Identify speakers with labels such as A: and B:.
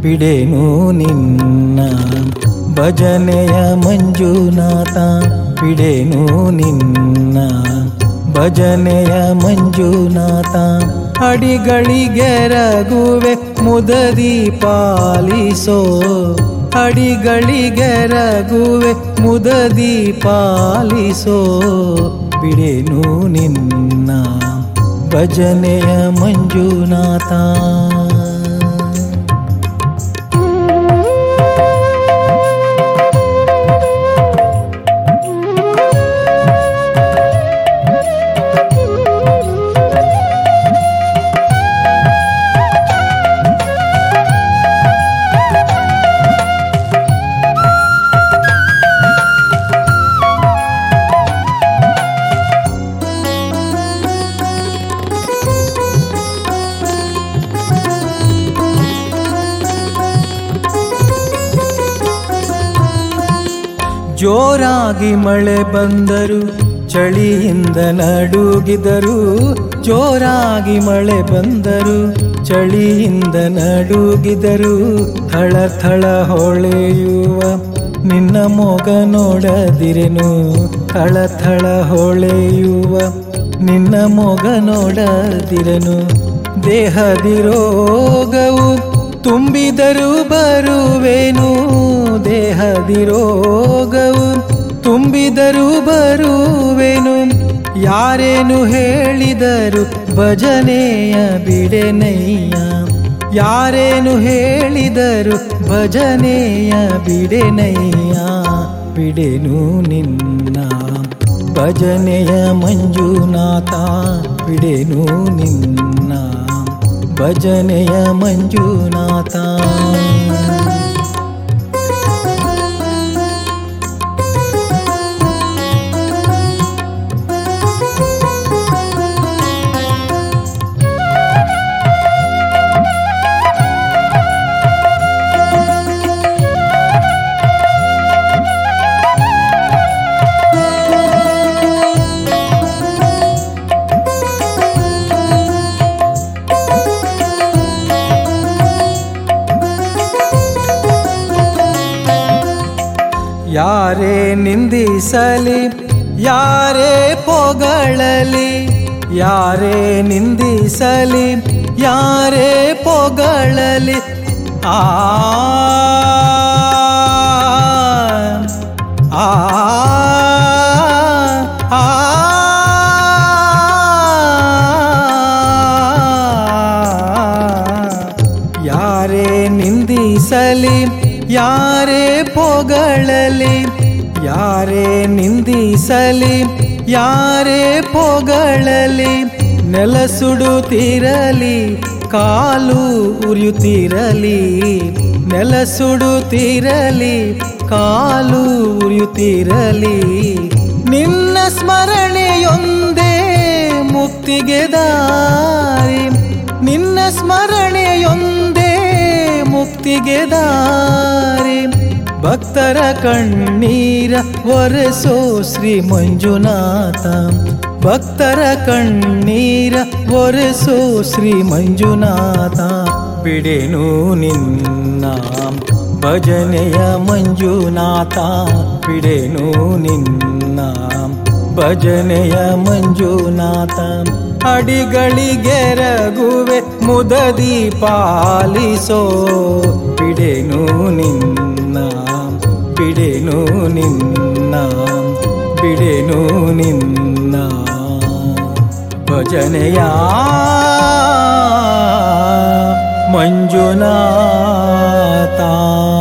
A: ಬಿಡೆನು ನಿನ್ನ ಭಜನೆಯ ಮಂಜುನಾಥ ಬಿಡೆನು ನಿನ್ನ ಭಜನೆಯ ಮಂಜುನಾಥ ಅಡಿಗಳಿಗೆರಗುವೆ ಮುದದಿ ಪಾಲಿಸೋ ಅಡಿಗಳಿಗೆರಗುವೆ ಮುದದಿ ಪಾಲಿಸೋ ಬಿಡೆನು ನಿನ್ನ ಭಜನೆಯ ಮಂಜುನಾಥ ಜೋರಾಗಿ ಮಳೆ ಬಂದರು ಚಳಿಯಿಂದ ನಡುಗಿದರು ಜೋರಾಗಿ ಮಳೆ ಬಂದರು ಚಳಿಯಿಂದ ನಡುಗಿದರು ಥಳ ಥಳ ಹೊಳೆಯುವ ನಿನ್ನ ಮೊಗ ನೋಡದಿರೆನು ಥಳ ಥಳ ಹೊಳೆಯುವ ನಿನ್ನ ಮೊಗ ನೋಡದಿರನು ದೇಹದಿ ರೋಗವು ತುಂಬಿದರೂ ಬರುವೆನು ದೇಹದಿ ರೋಗವು ತುಂಬಿದರೂ ಬರುವೆನು ಯಾರೇನು ಹೇಳಿದರು ಭಜನೆಯ ಬಿಡೆನಯ್ಯ ಯಾರೇನು ಹೇಳಿದರು ಭಜನೆಯ ಬಿಡೆನಯ್ಯ ಬಿಡೆನು ನಿನ್ನ ಭಜನೆಯ ಮಂಜುನಾಥ ಬಿಡೆನು ನಿನ್ನ ಭಜನೆಯ ಮಂಜುನಾಥ ಯಾರೇ ನಿಂದಿಸಲಿ ಯಾರೇ ಪೊಗಳಲಿ ಯಾರೇ ನಿಂದಿಸಲಿ ಯಾರೇ ಪೊಗಳಲಿ ಆ ಆ ಆ ಯಾರೇ ನಿಂದಿಸಲಿ ಯಾರೇ ಪೊಗಳಲಿ ಯಾರೇ ನಿಂದಿಸಲಿ ಯಾರೇ ಪೊಗಳಲಿ ನೆಲ ಸುಡುತ್ತಿರಲಿ ಕಾಲು ಉರಿಯುತ್ತಿರಲಿ ನೆಲ ಸುಡುತ್ತಿರಲಿ ಕಾಲು ಉರಿಯುತ್ತಿರಲಿ ನಿನ್ನ ಸ್ಮರಣೆಯೊಂದೇ ಮುಕ್ತಿಗೆ ದಾರಿ ನಿನ್ನ ಸ್ಮರಣೆಯೊಂದೇ ಮುಕ್ತಿಗೆ ದಾರಿ ಭಕ್ತರ ಕಣ್ಣೀರ ಒರೆಸೋ ಶ್ರೀ ಮಂಜುನಾಥ ಭಕ್ತರ ಕಣ್ಣೀರ ಒರೆಸೋ ಶ್ರೀ ಮಂಜುನಾಥ ಬಿಡೆನು ನಿನ್ನ ಭಜನೆಯ ಮಂಜುನಾಥ ಬಿಡೆನು ನಿನ್ನ ಭಜನೆಯ ಮಂಜುನಾಥ ಅಡಿಗಳಿಗೆರಗುವೆ ಮುದದಿ ಪಾಲಿಸೋ ಬಿಡೆನು ನಿನ್ನ ಬಿಡೆನು ನಿನ್ನ ಬಿಡೆನು ನಿನ್ನ ಭಜನೆಯ ಮಂಜುನಾಥ